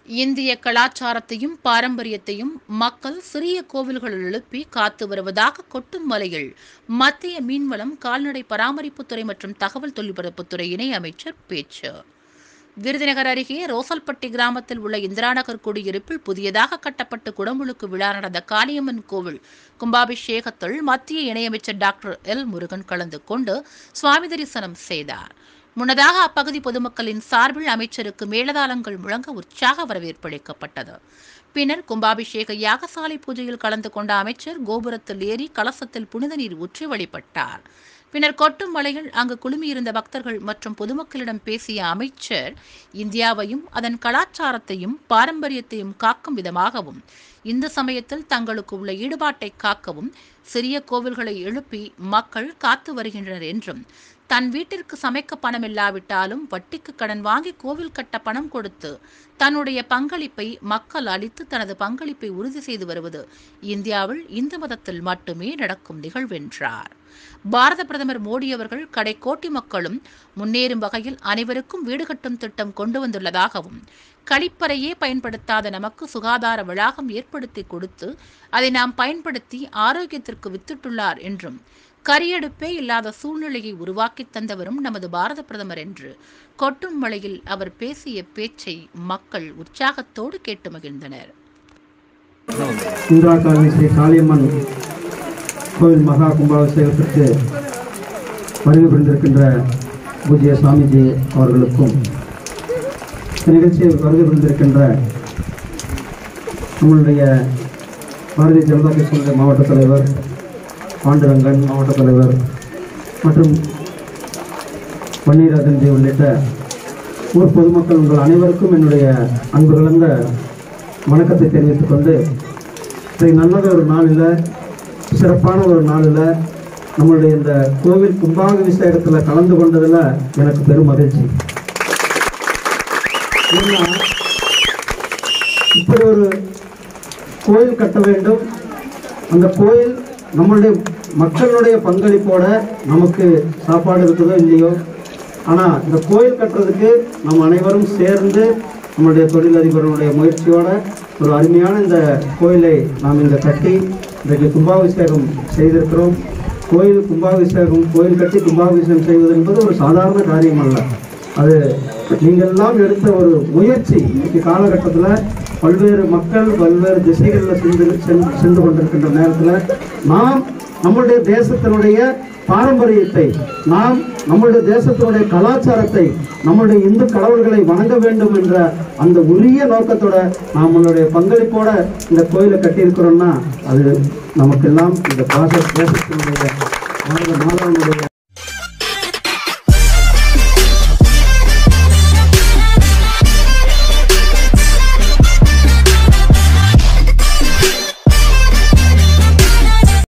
இந்திய கலாச்சாரத்தையும் பாரம்பரியத்தையும் மக்கள் சிறிய கோவில்களில் எழுப்பி காத்து வருவதாக கொட்டும் மலையில் மத்திய மீன்வளம் கால்நடை பராமரிப்புத்துறை மற்றும் தகவல் தொழில்நுட்பத்துறை இணை அமைச்சர் பேச்சு விருதுநகர் அருகே ரோசல்பட்டி கிராமத்தில் உள்ள இந்திராநகர் குடியிருப்பில் புதியதாக கட்டப்பட்டு குடமுழுக்கு விழா நடந்த காளியம்மன் கோவில் கும்பாபிஷேகத்தில் மத்திய இணையமைச்சர் டாக்டர் எல் முருகன் கலந்து கொண்டு சுவாமி தரிசனம் செய்தார் முன்னதாக அப்பகுதி பொதுமக்களின் சார்பில் அமைச்சருக்கு மேலதாளங்கள் முழங்க உற்சாக வரவேற்பு அளிக்கப்பட்டது பின்னர் கும்பாபிஷேக யாகசாலை பூஜையில் கலந்து கொண்ட அமைச்சர் கோபுரத்தில் ஏறி கலசத்தில் புனித நீர் ஊற்றி வழிபட்டார் பின்னர் கொட்டும் மலையில் அங்கு குழுமியிருந்த பக்தர்கள் மற்றும் பொதுமக்களிடம் பேசிய அமைச்சர் இந்தியாவையும் அதன் கலாச்சாரத்தையும் பாரம்பரியத்தையும் காக்கும் விதமாகவும் இந்த சமயத்தில் தங்களுக்கு உள்ள ஈடுபாட்டை காக்கவும் சிறிய கோவில்களை எழுப்பி மக்கள் காத்து வருகின்றனர் என்றும் தன் வீட்டிற்கு சமைக்க பணம் இல்லாவிட்டாலும் வட்டிக்கு கடன் வாங்கி கோவில் கட்ட பணம் கொடுத்து தன்னுடைய பங்களிப்பை மக்கள் அளித்து தனது பங்களிப்பை உறுதி செய்து வருவது இந்தியாவில் இந்து மதத்தில் மட்டுமே நடக்கும் நிகழ்வென்றார் பாரத பிரதமர் மோடி அவர்கள் கடைக்கோட்டி மக்களும் முன்னேறும் வகையில் அனைவருக்கும் வீடு கட்டும் திட்டம் கொண்டு வந்துள்ளதாகவும் கழிப்பறையே பயன்படுத்தாத நமக்கு சுகாதார வளாகம் ஏற்படுத்தி கொடுத்து அதை நாம் பயன்படுத்தி ஆரோக்கியத்திற்கு வித்திட்டுள்ளார் என்றும் கரியடுப்பே இல்லாத சூழ்நிலையை உருவாக்கி தந்தவரும் நமது பாரத பிரதமர் என்று கொட்டும் மலையில் அவர் பேசிய பேச்சை மக்கள் உற்சாகத்தோடு கேட்டு மகிழ்ந்தனர் இந்திரா காலனி ஸ்ரீ காளியம்மன் கோவில் மகா கும்பாபிஷேகத்திற்கு வருகை புரிந்திருக்கின்ற பூஜ்ய சுவாமிஜி அவர்களுக்கும் இந்த நிகழ்ச்சியில் வருகை புரிந்திருக்கின்ற நம்மளுடைய பாரதிய ஜனதா கட்சியினுடைய மாவட்ட தலைவர் பாண்டுரங்கன் மாவட்ட தலைவர் மற்றும் பன்னீராஜன்ஜி உள்ளிட்ட ஊர் பொதுமக்கள் உங்கள் அனைவருக்கும் என்னுடைய அன்பு கலந்த வணக்கத்தை தெரிவித்துக் கொண்டு இன்றைக்கு நல்லது ஒரு நாளில் சிறப்பான ஒரு நாளில் நம்மளுடைய இந்த கோவில் கும்பாபிஷேகத்தில் கலந்து கொண்டதில் எனக்கு பெரும் மகிழ்ச்சி ஏன்னா இப்படி ஒரு கோயில் கட்ட வேண்டும் அந்த கோயில் நம்மளுடைய மக்களுடைய பங்களிப்போட நமக்கு சாப்பாடு இருக்குதோ இல்லையோ ஆனால் இந்த கோயில் கட்டுறதுக்கு நம்ம அனைவரும் சேர்ந்து நம்மளுடைய தொழிலதிபர்களுடைய முயற்சியோட ஒரு அருமையான இந்த கோயிலை நாம் இங்கே கட்டி இன்றைக்கு கும்பாபிஷேகம் செய்திருக்கிறோம் கோயில் கும்பாபிஷேகம் கோயில் கட்டி கும்பாபிஷேகம் செய்வது என்பது ஒரு சாதாரண காரியம் அல்ல அது நீங்கள் எல்லாம் எடுத்த ஒரு முயற்சி இன்னைக்கு காலகட்டத்தில் பல்வேறு மக்கள் பல்வேறு திசைகளில் சென்று சென்று சென்று கொண்டிருக்கின்ற நேரத்தில் நாம் நம்முடைய தேசத்தினுடைய பாரம்பரியத்தை நாம் நம்முடைய தேசத்தினுடைய கலாச்சாரத்தை நம்முடைய இந்து கடவுள்களை வணங்க வேண்டும் என்ற அந்த உரிய நோக்கத்தோட நாம் நம்மளுடைய பங்களிப்போட இந்த கோயிலை கட்டியிருக்கிறோம்னா அது நமக்கெல்லாம் இந்த பாச தேசத்தினுடைய மாத மாதவனுடைய